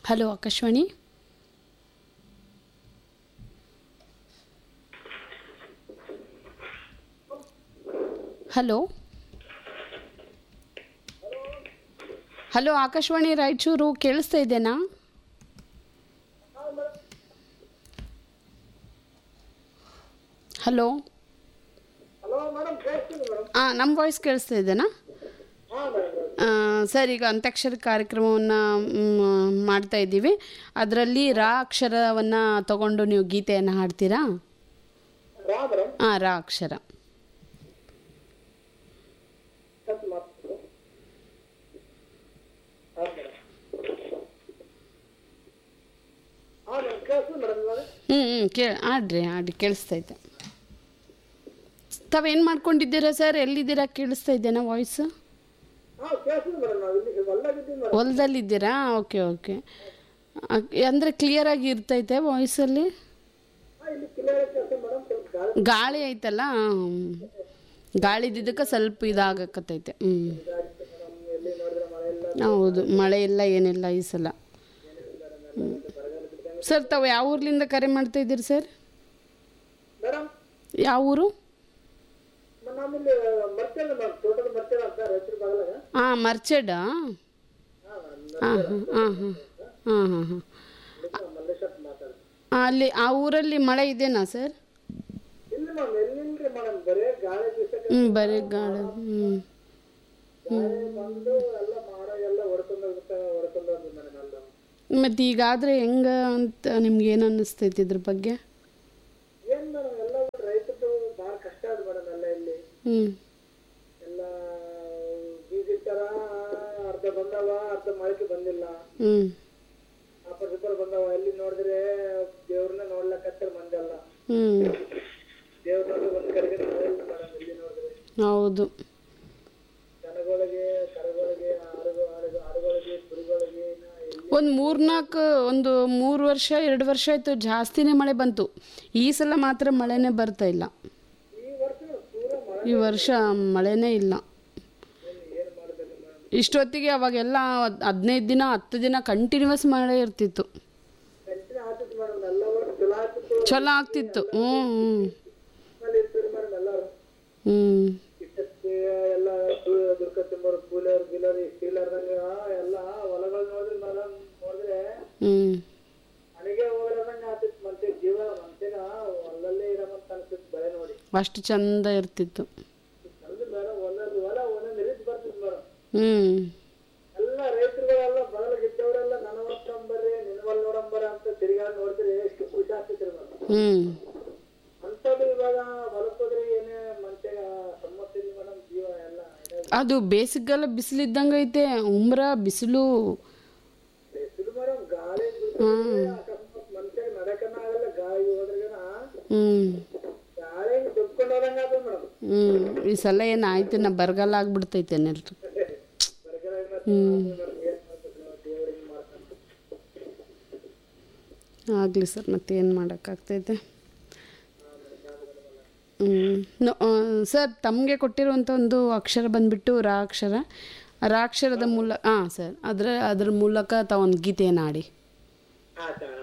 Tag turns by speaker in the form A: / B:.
A: Hello Akashvani hello hello Akashvani Raichur ಕೇಳಿಸ್ತಾ ಇದೆನಾ hello
B: hello madam ಕೇಳಿಸ್ತೀನಿ ಮೇಡಮ್
A: ಹಾಂ ನಮ್ಮ ವಾಯ್ಸ್ ಕೇಳಿಸ್ತಾ ಇದೆನಾ
B: ಹಾಂ ಮೇಡಮ್
A: ಆ, ಸರ್ ಈಗ ಅಂತ್ಯಾಕ್ಷರಿ ಕಾರ್ಯಕ್ರಮವನ್ನು ಮಾಡ್ತಾ ಇದ್ದೀವಿ ಅದರಲ್ಲಿ ರಾ ಅಕ್ಷರವನ್ನು ತಗೊಂಡು ನೀವು ಗೀತೆಯನ್ನು ಹಾಡ್ತೀರಾ
B: ರಾ ಮೇಡಮ್
A: ಹಾಂ ರಾ ಅಕ್ಷರ
B: ಸ್ವಲ್ಪ ಮಾತು ಹಾಂ ಮೇಡಮ್ ಹಾಂ ಮೇಡಮ್ ಕೇಳಿಸ್ತೀನಿ ಮೇಡಮ್ ಇವಾಗ
A: ಹ್ಞೂ ಹ್ಞೂ ಕೇ ಆಡ್ರಿ ಆಡಿ ಕೇಳಿಸ್ತೈತೆ ತಾವೇನು ಮಾಡ್ಕೊಂಡಿದ್ದೀರಾ ಸರ್ ಎಲ್ಲಿದ್ದೀರಾ ಕೇಳಿಸ್ತಾ ಇದ್ದೇನಾ ವಾಯ್ಸು
B: ಹಾಂ ಕೇಳಿಸ್ತೀನಿ ಮೇಡಮ್ ನಾವು ಇಲ್ಲಿ ಹೊಲ್ದಾಗಿದ್ದೀವಿ ಮೇಡಮ್
A: ಹೊಲದಲ್ಲಿದ್ದೀರಾ ಓಕೆ ಓಕೆ ಅಂದರೆ ಕ್ಲಿಯರಾಗಿ ಇರ್ತೈತೆ ವಾಯ್ಸಲ್ಲಿ
B: ಹಾಂ ಇಲ್ಲಿ ಕ್ಲಿಯರ್ ಕೇಳಿಸ್ತೀನಿ ಮೇಡಮ್ ಸ್ವಲ್ಪ ಗಾಳಿ
A: ಗಾಳಿ ಐತಲ್ಲ ಗಾಳಿದಿದ್ದಕ್ಕೆ ಸ್ವಲ್ಪ ಇದಾಗಕತ್ತೈತೆ ಹ್ಞೂ
B: ಇದಾಗಿತ್ತು ಮೇಡಮ್ ಎಲ್ಲಿ ನೋಡಿದ್ರೆ ಮಳೆ ಇಲ್ಲ
A: ಹೌದು ಮಳೆ ಇಲ್ಲ ಏನಿಲ್ಲ ಈ ಸಲ ಹ್ಮ್. ಸರ್ ತಾವು ಯಾವ ಊರ್ಲಿಂದ ಕರೆ ಮಾಡ್ತಾ ಇದ್ದೀರಿ ಸರ್
B: ಮೇಡಮ್
A: ಯಾವ ಊರು
B: ನಮ್ಮಲ್ಲಿ ಮರ್ತೇನೆ ಮೇಡಮ್ ತೋಟದ ಮರ್ತೇನೆ ಅಂತ ರೈತರ ಬಾಗಲಾಗ
A: ಹಾಂ ಮರ್ಚೆಡ್ ಹಾಂ ಹಾಂ ಹಾಂ ಹಾಂ ಹಾಂ ಹಾಂ ಹಾಂ ಹಾಂ
B: ಮಲ್ಲೇಶಪ್ಪ ಮಾತಾಡಿ
A: ಅಲ್ಲಿ ಆ ಊರಲ್ಲಿ ಮಳೆ ಇದೆನಾ ಸರ್
B: ಇಲ್ಲಿ ಮೇಡಮ್ ಎಲ್ಲಿಲ್ರಿ ಮೇಡಮ್ ಬರೇ ಗಾಳಿ ಬೀಸಕ್ಕೆ
A: ಹ್ಞೂ ಬರೀ ಗಾಳಿ ಹ್ಞೂ
B: ಗಾಳಿ ಬಂದು ಎಲ್ಲ ಮಾಡ ಎಲ್ಲ ಹೊಡ್ಕೊಂಡು ಹೋಗ್ತಾ ಹೊಡ್ಕೊಂಡು ಹೋಗ್ತದೆ ಮೇಡಮ್ ಎಲ್ಲ
A: ಮತ್ತು ಈಗಾದರೆ ಹೆಂಗೆ ಅಂತ ನಿಮ್ಗೆ ಏನು ಅನ್ನಿಸ್ತೈತಿ ಇದ್ರ ಬಗ್ಗೆ
B: ಏನ್ ಮೇಡಮ್ ಎಲ್ಲ ರೈತರದು ಭಾಳ ಕಷ್ಟ ಅದ ಮೇಡಮ್ ಎಲ್ಲ ಇಲ್ಲಿ
A: ಹ್ಞೂ
B: ಎಲ್ಲ ಬೀಜ ತರ ಅರ್ಧ ಬಂದವ ಅರ್ಧ ಮೊಳಕೆ ಬಂದಿಲ್ಲ
A: ಹ್ಞೂ
B: ಅಪರ ಸುಪರ್ ಬಂದವ ಎಲ್ಲಿ ನೋಡಿದ್ರೆ ದೇವ್ರನ್ನ ನೋಡ್ಲಕತ್ತಾರ ಮಂದೆಲ್ಲ
A: ಹ್ಞೂ
B: ದೇವ್ರನ್ನ ಒಂದ್ ಕಡೆಗೆ ನೋಡಿಲ್ಲ ಮೇಡಮ್ ಇಲ್ಲಿ ನೋಡಿದ್ರೆ
A: ಹೌದು
B: ದನಗಳಿಗೆ ಕರಗಳಿಗೆ ಆಡುಗ ಆಡುಗ ಆಡುಗಳಿಗೆ ಕುರಿಗಳಿಗೆ ಇನ್ನ ಎಲ್ಲಿ
A: ಒಂದು ಮೂರ್ನಾಲ್ಕು ಒಂದು ಮೂರು ವರ್ಷ ಎರಡು ವರ್ಷ ಆಯಿತು ಜಾಸ್ತಿನೇ ಮಳೆ ಬಂತು ಈ ಸಲ ಮಾತ್ರ ಮಳೆನೇ ಬರ್ತಾ ಇಲ್ಲ
B: ಈ ವರ್ಷ ಪೂರ ಮಳೆ
A: ಈ ವರ್ಷ ಮಳೆನೇ ಇಲ್ಲ
B: ಏನ್ ಮಾಡ್ಬೇಕು ಮೇಡಮ್
A: ಇಷ್ಟೊತ್ತಿಗೆ ಅವಾಗೆಲ್ಲ ಹದಿನೈದು ದಿನ ಹತ್ತು ದಿನ ಕಂಟಿನ್ಯೂಸ್ ಮಳೆ ಇರ್ತಿತ್ತು
B: ಕಂಟಿನ್ಯೂ ಆಗ್ತಿತ್ತು ಮೇಡಮ್ ಎಲ್ಲ ವರ್ಷ ಚಲೋ ಆಗ್ತಿತ್ತು
A: ಚಲೋ ಆಗ್ತಿತ್ತು ಹ್ಞೂ ಹ್ಞೂ
B: ಅಲ್ಲಿ ಇರ್ತೀರಿ ಮೇಡಮ್ ಎಲ್ಲರೂ
A: ಹ್ಞೂ
B: ಇಷ್ಟಕ್ಕೆ ಎಲ್ಲ ದುರ್ಗ ತುಂಬೋರು ಕೂಲರ್ ಗಿಲರ್ ಸ್ಟೀಲರ್ದಂಗ ಎಲ್ಲ ಹೊಲಗಳು ನೋಡಿದ್ರೆ ಮೇಡಮ್ ನೋಡಿದ್ರೆ
A: ಹ್ಞೂ
B: ಮನೆಗೆ ಹೋಗ್ಲಾರ್ದಂಗ ಆಗ್ತಿತ್ತು ಮತ್ತೆ ಜೀವ ಮನುಷ್ಯನ ಹೊಲದಲ್ಲೇ ಇರಮಂತ ಅನ್ಸುತ್ತೆ ಬೆಳೆ ನೋಡಿ
A: ಅಷ್ಟು ಚಂದ ಇರ್ತಿತ್ತು
B: ಅಂದ್ರೆ ಮೇಡಮ್ ಒಂದೊಂದು ಹೊಲ ಒಂದೊಂದು ರೀತಿ ಬರ್ತಿತ್ತು ಮೇಡಮ್
A: ಹ್ಞೂ
B: ಎಲ್ಲ ರೈತರುಗಳೆಲ್ಲ ಬಗಲಾಗಿದ್ದವರೆಲ್ಲ ನನ್ನ ನೋಡ್ಕೊಂಬರ್ರಿ ನಿನ್ನ ಹೊಲ ನೋಡಂಬರ ಅಂತ ತಿರುಗಾಡಿ ನೋಡ್ತೀರಿ ಎಷ್ಟು ಖುಷಿ ಆಗ್ತಿತ್ತು ಮೇಡಮ್
A: ಹ್ಞೂ
B: ಅಂಥದ್ದು ಇವಾಗ ಹೊಲಕ್ಕೆ ಹೋದ್ರೆ ಏನೇ ಮನುಷ್ಯಗ ಸಮಸ್ಯೆ ಇಲ್ಲ ಮೇಡಮ್ ಜೀವ ಎಲ್ಲ ಇದಾಗಿ
A: ಅದು ಬೇಸಿಗೆಲ್ಲ ಬಿಸಿಲಿದ್ದಂಗೆ ಐತೆ ಉಮ್ರ ಬಿಸಿಲು
B: ಬಿಸಿಲು ಮೇಡಮ್ ಗಾಳಿ ಬಿಸಿಲು ಅಕಸ್ಮಾತ್ ಮನುಷ್ಯಗೆ ನಡಕನ ಆಗಲ್ಲ ಗಾಳಿ ಹೋದ್ರಿಗನ
A: ಹ್ಞೂ
B: ಗಾಳಿ ದುಡ್ಕೊಂಡು ಹೋದಂಗ ಆಗ್ತದೆ ಮೇಡಮ್
A: ಹ್ಞೂ ಈ ಸಲ ಏನು ಆಯ್ತು ನಾ ಬರಗಾಲ ಆಗ್ಬಿಡ್ತೈತೆ ನೆಲ್ರು
B: ಬರಗಾಲ ಏನ್ ಮಾಡ್ಬೇಕು ನಾವು ದೇವ್ರಿಗೆ ಮಾಡ್ಕೊಂಡು
A: ಆಗಲಿ ಸರ್ ಮತ್ತೇನು ಮಾಡೋಕ್ಕಾಗ್ತೈತೆ ಹ್ಞೂ ಸರ್ ತಮಗೆ ಕೊಟ್ಟಿರುವಂಥ ಒಂದು ಅಕ್ಷರ ಬಂದುಬಿಟ್ಟು ರಾ ಅಕ್ಷರ ರಾ ಅಕ್ಷರದ ಮೂಲ ಹಾಂ ಸರ್ ಅದರ ಅದ್ರ ಮೂಲಕ ತಾವೊಂದು ಗೀತೆಯನ್ನು ಆಡಿ
B: ಹಾಂ ಸರ್